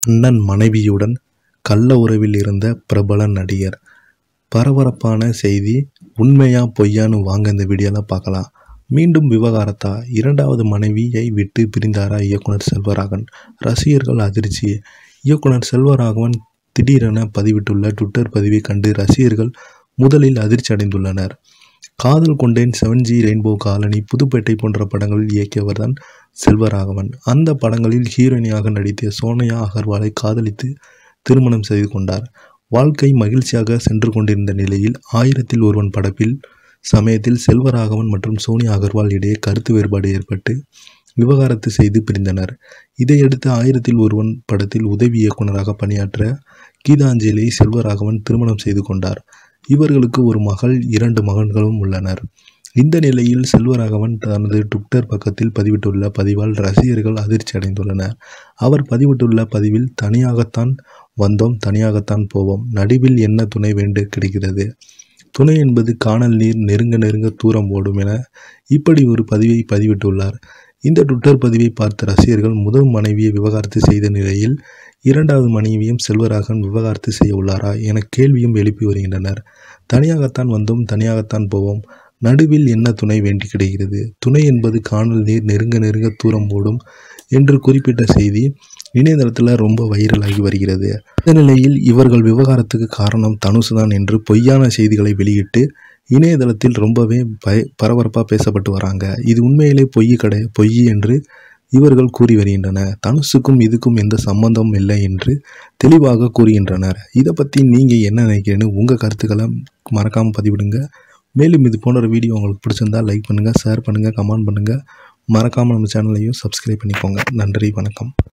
அண்ணன் மனைவியுடன் கள்ள உறவில் இருந்த பிரபல நடிகர் பரபரப்பான செய்தி உண்மையா பொய்யான்னு வாங்க இந்த வீடியோவில் பார்க்கலாம் மீண்டும் விவகாரத்தா இரண்டாவது மனைவியை விட்டு பிரிந்தாரா இயக்குனர் செல்வராகவன் ரசிகர்கள் அதிர்ச்சி இயக்குனர் செல்வராகவன் திடீரென பதிவிட்டுள்ள ட்விட்டர் பதிவை கண்டு ரசிகர்கள் முதலில் அதிர்ச்சி அடைந்துள்ளனர் காதல் கொண்டேன் seven G Rainbow Colony Pudhupettai போன்ற படங்களில் இயக்கியவர் தான் செல்வராகவன் அந்த படங்களில் ஹீரோயினியாக நடித்த சோனியா அகர்வாலை காதலித்து திருமணம் செய்து கொண்டார் வாழ்க்கை மகிழ்ச்சியாக சென்று கொண்டிருந்த நிலையில் ஆயிரத்தில் ஒருவன் படப்பில் சமயத்தில் செல்வராகவன் மற்றும் சோனியா அகர்வால் இடையே கருத்து வேறுபாடு ஏற்பட்டு விவகாரத்து செய்து பிரிந்தனர் இதையடுத்து ஆயிரத்தில் ஒருவன் படத்தில் உதவி இயக்குனராக பணியாற்ற கீதாஞ்சலியை செல்வராகவன் திருமணம் செய்து கொண்டார் இவர்களுக்கு ஒரு மகள் இரண்டு மகன்களும் உள்ளனர் இந்த நிலையில் செல்வராகவன் தனது ட்விட்டர் பக்கத்தில் பதிவிட்டுள்ள பதிவால் ரசிகர்கள் அதிர்ச்சி அடைந்துள்ளனர் அவர் பதிவிட்டுள்ள பதிவில் தனியாகத்தான் வந்தோம் தனியாகத்தான் போவோம் நடுவில் என்ன துணை வேண்டு கிடைக்கிறது துணை என்பது காணல் நீர் நெருங்க நெருங்க தூரம் ஓடும் என இப்படி ஒரு பதிவை பதிவிட்டுள்ளார் இந்த ட்விட்டர் பதிவை பார்த்த ரசிகர்கள் முதல் மனைவியை விவகாரத்து செய்த நிலையில் இரண்டாவது மனைவியும் செல்வராகவன் விவகாரத்து செய்ய உள்ளாரா என கேள்வியும் எழுப்பி வருகின்றனர் தனியாகத்தான் வந்தோம் தனியாகத்தான் போவோம் நடுவில் என்ன துணை வேண்டி கிடைக்கிறது துணை என்பது காணல் நீர் நெருங்க நெருங்க தூரம் ஓடும் என்று குறிப்பிட்ட செய்தி இணையதளத்தில் ரொம்ப வைரலாகி வருகிறது இந்த நிலையில் இவர்கள் விவகாரத்துக்கு காரணம் தனுசு தான் என்று பொய்யான செய்திகளை வெளியிட்டு இணையதளத்தில் ரொம்பவே பய பரபரப்பாக பேசப்பட்டு வராங்க இது உண்மையிலே பொய் கடை பொய் என்று இவர்கள் கூறி வருகின்றன தனுஷுக்கும் இதுக்கும் எந்த சம்பந்தமும் இல்லை என்று தெளிவாக கூறுகின்றனர் இதை பற்றி நீங்கள் என்ன நினைக்கிறீன்னு உங்கள் கருத்துக்களை மறக்காமல் பதிவிடுங்க மேலும் இது போன்ற வீடியோ உங்களுக்கு பிடிச்சிருந்தா லைக் பண்ணுங்கள் ஷேர் பண்ணுங்கள் கமெண்ட் பண்ணுங்கள் மறக்காமல் நம்ம சேனலையும் சப்ஸ்கிரைப் பண்ணிக்கோங்க நன்றி வணக்கம்